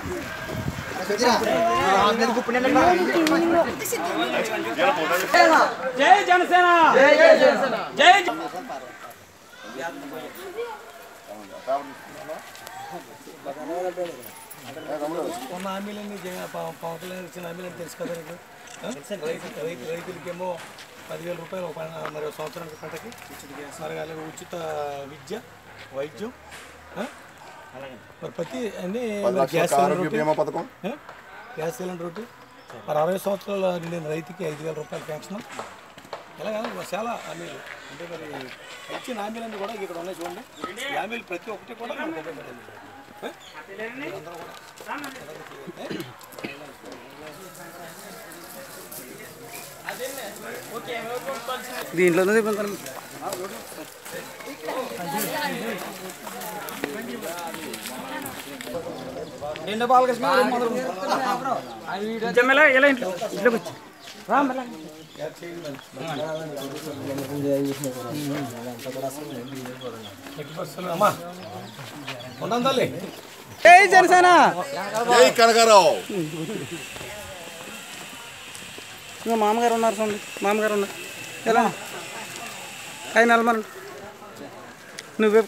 జై జనసేన జై జై జనసేన జై ఉన్న హామీలన్నీ జగన్ ప- పవన్ కళ్యాణ్ ఇచ్చిన హామీలన్నీ తెలుసు కదా నీకు ఆ? రైతు రైతు రైతులకేమో పదివేల రూపాయలు ఒక ప- మరి ఒక సంవత్సరానికి పంటకి మరి అలాగే ఉచిత విద్య వైద్యం ఆ? మరి ప్రతి అన్ని మరి గ్యాస్ సిలిండర్ ఒకటి, బీమా పథకం ఆ? గ్యాస్ సిలిండర్ ఒకటి మరి అరవై సంవత్సరాల నిండిన రైతుకి ఐదు వేల రూపాయల పెన్షన్ ఇలాగా చాలా హామీలు అంటే మరి ఇచ్చిన హామీలన్నీ కూడా ఇక్కడ ఉన్నాయి చూడండి ఈ హామీలు ప్రతి ఒక్కటి కూడా మనకు ఉపయోగపడింది ఆ? మీరందరూ కూడా దీంట్లో రెండు బాలకృష్ణ జమ్మెలా ఎలా ఇంట్లో ఇంట్లోకి వచ్చి రా మళ్ళా. ఎట్టి పరిస్థితుల్లో అమ్మా ఉండం తల్లి జై జనసేన జై కనకారావు ఇంకా మామగారు ఉన్నారు చూడండి మామగారు ఉన్నారు ఎలా ఆయన నిలమను నువ్వే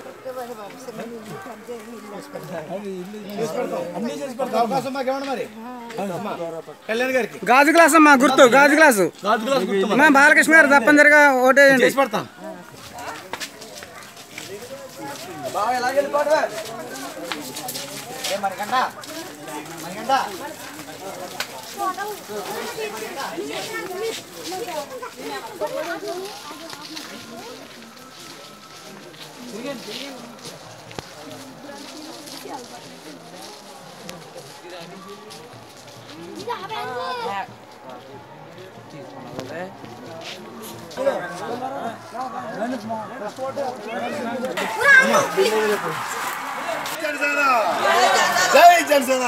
అన్ని చేసి పెడతాం అవకాశం మాకు ఇవ్వండి మరి కళ్యాణ్ గారికి గాజు గ్లాస్ అమ్మా గుర్తు గాజు గ్లాసు గాజు గ్లాస్ గుర్తు మా బాలకృష్ణ గారు తప్పనిసరిగా ఓటేయండి చేసి పెడతాం జనసేన జై జనసేన